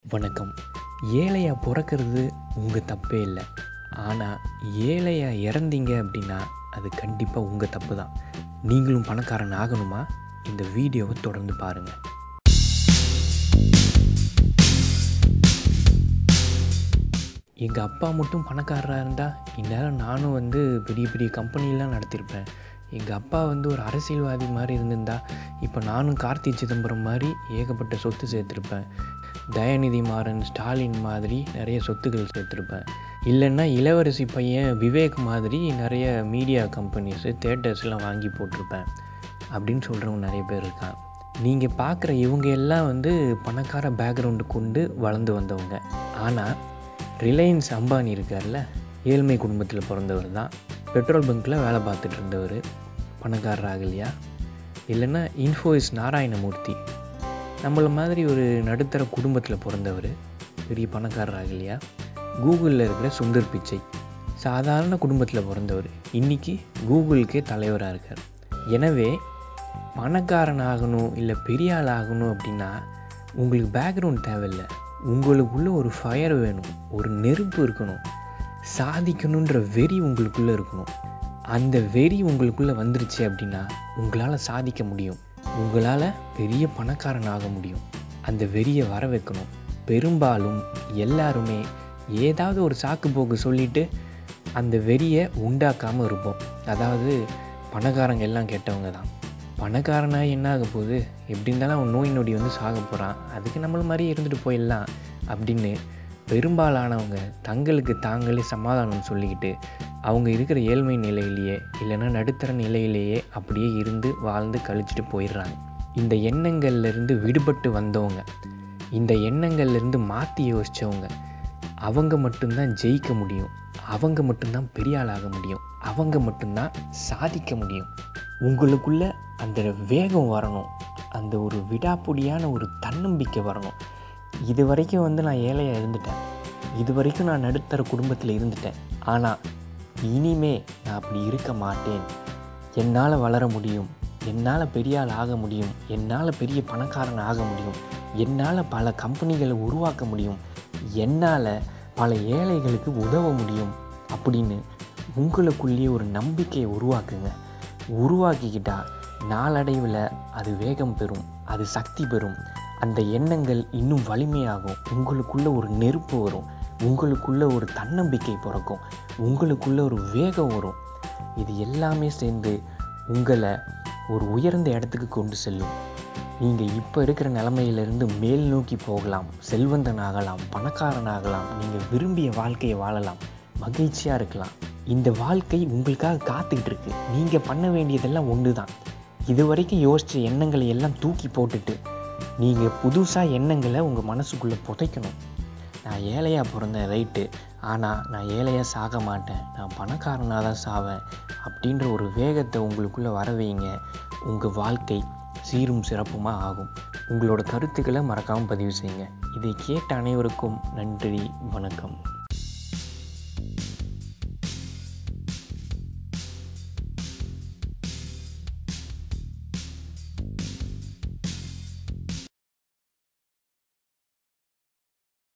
வணக்கம் ஏழையாக பிறக்கிறது உங்கள் தப்பே இல்லை ஆனால் ஏழையாக இறந்தீங்க அப்படின்னா அது கண்டிப்பாக உங்கள் தப்பு தான் நீங்களும் பணக்காரன் ஆகணுமா இந்த வீடியோவை தொடர்ந்து பாருங்கள் எங்கள் அப்பா மட்டும் பணக்காரராக இருந்தால் இந்நேரம் நானும் வந்து பெரிய பெரிய கம்பெனிலாம் நடத்தியிருப்பேன் எங்கள் அப்பா வந்து ஒரு அரசியல்வாதி மாதிரி இருந்திருந்தா இப்போ நானும் கார்த்தி சிதம்பரம் மாதிரி ஏகப்பட்ட சொத்து சேர்த்துருப்பேன் தயாநிதி மாறன் ஸ்டாலின் மாதிரி நிறைய சொத்துக்கள் சேர்த்துருப்பேன் இல்லைன்னா இளவரசி பையன் விவேக் மாதிரி நிறைய மீடியா கம்பெனிஸு தேட்டர்ஸ்லாம் வாங்கி போட்டிருப்பேன் அப்படின்னு சொல்கிறவங்க நிறைய பேர் இருக்காங்க நீங்கள் பார்க்குற இவங்க எல்லாம் வந்து பணக்கார பேக்ரவுண்டு கொண்டு வளர்ந்து வந்தவங்க ஆனால் ரிலையன்ஸ் அம்பானி இருக்கார்ல ஏழ்மை குடும்பத்தில் பிறந்தவர் தான் பெட்ரோல் பங்க்கில் வேலை பார்த்துட்டு இருந்தவர் பணக்காரர் ஆகலையா இல்லைன்னா இன்ஃபோயிஸ் நாராயணமூர்த்தி நம்மள மாதிரி ஒரு நடுத்தர குடும்பத்தில் பிறந்தவர் பெரிய பணக்காரர் ஆகலையா கூகுளில் இருக்கிற சுந்தர் பிச்சை சாதாரண குடும்பத்தில் பிறந்தவர் இன்றைக்கி கூகுளுக்கே தலைவராக இருக்கார் எனவே பணக்காரன் ஆகணும் இல்லை பெரிய ஆள் ஆகணும் அப்படின்னா உங்களுக்கு பேக்ரவுண்ட் தேவையில்லை உங்களுக்குள்ளே ஒரு ஃபயர் வேணும் ஒரு நெருப்பு இருக்கணும் சாதிக்கணுன்ற வெறி உங்களுக்குள்ளே இருக்கணும் அந்த வெறி உங்களுக்குள்ளே வந்துருச்சு அப்படின்னா உங்களால் சாதிக்க முடியும் உங்களால் பெரிய பணக்காரன் ஆக முடியும் அந்த வெறியை வர வைக்கணும் பெரும்பாலும் எல்லாருமே ஏதாவது ஒரு சாக்கு போக்கு சொல்லிட்டு அந்த வெறியை உண்டாக்காமல் இருப்போம் அதாவது பணக்காரங்க எல்லாம் கெட்டவங்க தான் பணக்காரனாக என்ன ஆக போகுது எப்படி இருந்தாலும் அவன் நோய் நொடி வந்து சாக போகிறான் அதுக்கு நம்மள மாதிரியே இருந்துட்டு போயிடலாம் அப்படின்னு பெரும்பாலானவங்க தங்களுக்கு தாங்களே சமாதானம் சொல்லிக்கிட்டு அவங்க இருக்கிற ஏழ்மை நிலையிலேயே இல்லைன்னா நடுத்தர நிலையிலேயே அப்படியே இருந்து வாழ்ந்து கழிச்சிட்டு போயிடுறாங்க இந்த எண்ணங்கள்லேருந்து விடுபட்டு வந்தவங்க இந்த எண்ணங்கள்லேருந்து மாற்றி யோசித்தவங்க அவங்க மட்டும்தான் ஜெயிக்க முடியும் அவங்க மட்டும்தான் பெரிய ஆளாக முடியும் அவங்க மட்டும்தான் சாதிக்க முடியும் உங்களுக்குள்ள அந்த வேகம் வரணும் அந்த ஒரு விடாப்புடியான ஒரு தன்னம்பிக்கை வரணும் இது வரைக்கும் வந்து நான் ஏழையாக இருந்துட்டேன் இது வரைக்கும் நான் நடுத்தர குடும்பத்தில் இருந்துட்டேன் ஆனால் இனிமே நான் அப்படி இருக்க மாட்டேன் என்னால் வளர முடியும் என்னால் பெரிய ஆள் ஆக முடியும் என்னால் பெரிய பணக்காரன் ஆக முடியும் என்னால் பல கம்பெனிகளை உருவாக்க முடியும் என்னால் பல ஏழைகளுக்கு உதவ முடியும் அப்படின்னு உங்களுக்குள்ளேயே ஒரு நம்பிக்கையை உருவாக்குங்க உருவாக்கிக்கிட்டா நாளடைவில் அது வேகம் பெறும் அது சக்தி பெறும் அந்த எண்ணங்கள் இன்னும் வலிமையாகும் உங்களுக்குள்ள ஒரு நெருப்பு வரும் உங்களுக்குள்ள ஒரு தன்னம்பிக்கை பிறக்கும் உங்களுக்குள்ள ஒரு வேகம் வரும் இது எல்லாமே சேர்ந்து உங்களை ஒரு உயர்ந்த இடத்துக்கு கொண்டு செல்லும் நீங்கள் இப்போ இருக்கிற நிலமையிலிருந்து மேல் நோக்கி போகலாம் செல்வந்தன் ஆகலாம் பணக்காரன் ஆகலாம் நீங்கள் விரும்பிய வாழ்க்கையை வாழலாம் மகிழ்ச்சியாக இருக்கலாம் இந்த வாழ்க்கை உங்களுக்காக காத்துக்கிட்டு இருக்கு நீங்கள் பண்ண வேண்டியதெல்லாம் ஒன்று தான் இது வரைக்கும் யோசித்த எண்ணங்களை எல்லாம் தூக்கி போட்டுட்டு நீங்கள் புதுசாக எண்ணங்களை உங்கள் மனசுக்குள்ளே புதைக்கணும் நான் ஏழையாக பிறந்தேன் ரைட்டு ஆனால் நான் ஏழையாக சாக மாட்டேன் நான் பணக்காரனாக தான் சாவேன் அப்படின்ற ஒரு வேகத்தை உங்களுக்குள்ளே வர வைங்க உங்கள் வாழ்க்கை சீரும் சிறப்புமாக ஆகும் உங்களோட கருத்துக்களை மறக்காமல் பதிவு செய்யுங்க இதை கேட்ட அனைவருக்கும் நன்றி வணக்கம்